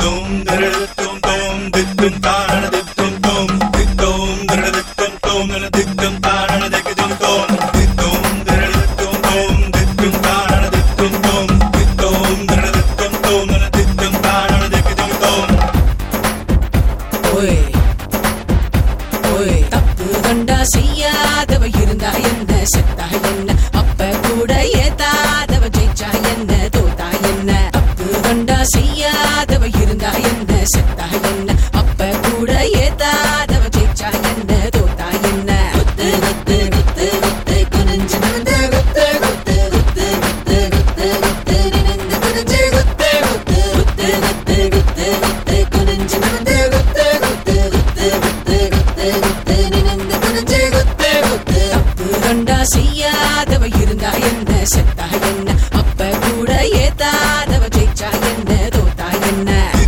ஓய் ஓய் தப்பு கண்டா செய்யாதவ இருந்தா என்ன செத்தா என்ன அப்ப கூட ஏத்தாதவ ஜெயிச்சா என்ன தோத்தா என்ன தப்பு கண்டா செய்யாதவ இருந்தா என்ன செத்தா என்ன அப்ப கூட ஏத்தாதவ ஜெயிச்சா என்ன தோத்தா என்ன குத்து குத்து குத்து குத்து குனிஞ்சு நிமிந்து குத்து குத்து குத்து குத்து குத்து குத்து நிமிந்து குனிஞ்சு குத்து குத்து குத்து குத்து குத்து குத்து குனிஞ்சு நிமிந்து குத்து குத்து குத்து குத்து குத்து குத்து நிமிந்து குனிஞ்சு குத்து குத்து தப்பு கண்டா செய்யாதவ இருந்தா என்ன செத்தா என்ன அப்ப கூட ஏத்தாதவ ஜெயிச்சா என்ன தோத்தா என்ன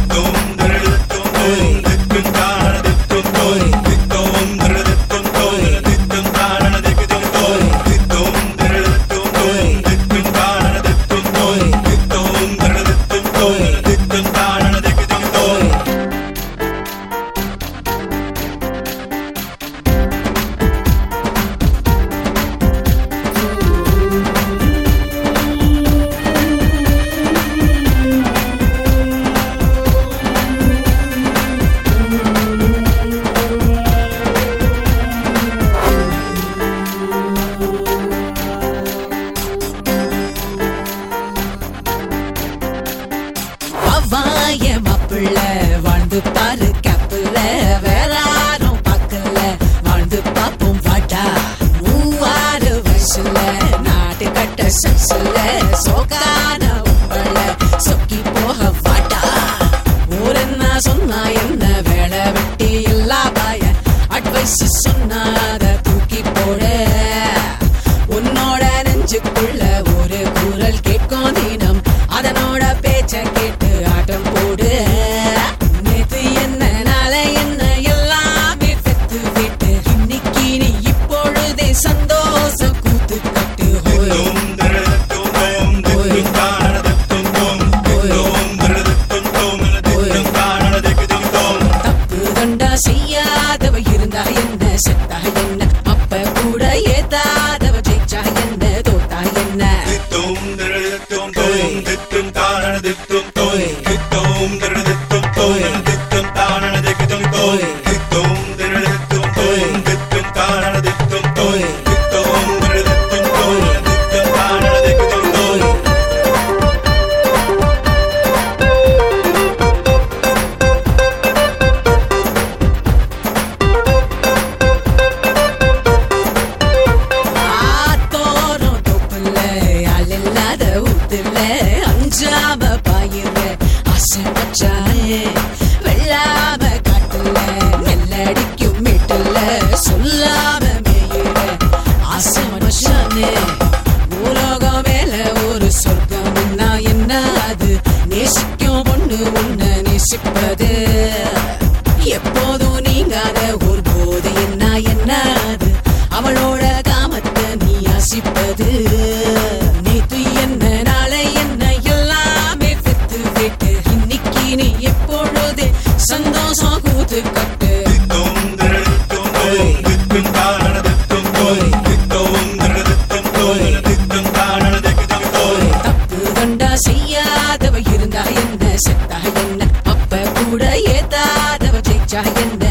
அவ்வாய மாப்பிள்ள வாழ்ந்து பாரு கப்புல வேற யாரும் பார்க்கல வாழ்ந்து பாப்போம் வாடா மூவாறு வயசுல நாட்டு கட்ட சென்சுல சோக்கான உங்கள சொக்கி போக வாடா ஊரென்ன சொன்னா என்ன வேலை வெட்டி எல்லா பாய அட்வைஸ் சொன்னாத தூக்கி போட உன்னோட நெஞ்சுக்குள்ள ஒரு குரல் கேட்கும் தினம் அதனோட பேச்ச கேட்டு ஆட்டம் போடு நேத்து என்ன நாளை என்ன எல்லாமே பெத்து விட்டு இன்னைக்கு நீ இப்பொழுதே சந்தோஷம் கூத்து கட்டு ஹோய் தப்பு கண்டா செய்யாதவ இருந்தா என்ன செத்தா என்ன அப்ப கூட ஏத்தாதவ ஜெயிச்சா என்ன தோத்தா என்ன ஆத்தோரம் தொப்புல ஆள் இல்லாத ஊத்துல அஞ்சாம பாயுங்க ஆசை வச்சானே வெள்ளாம காட்டுல நெல்லடிக்கும் மீட்டுல சொல்லாம மேயுற ஆசை வச்சானே பூலோகம் மேல ஒரு சொர்க்கம்னா என்ன அது நேசிக்கும் பொண்ணு உன்ன நேசிப்பது எப்போதும் நீங்காத ஒரு போது என்ன என்ன அது அவளோட காமத்தை நீ யாசிப்பது நேத்து என்ன நாளை என்ன எல்லாமே பெத்து விட்டு இன்னைக்கு நீ எப்பொழுது சந்தோஷம் கூத்து கட்டு தப்பு கண்டா செய்யாதவ இருந்தா என்ன செத்தா என்ன அப்ப கூட ஏத்தாதவ ஜெயிச்சா என்ன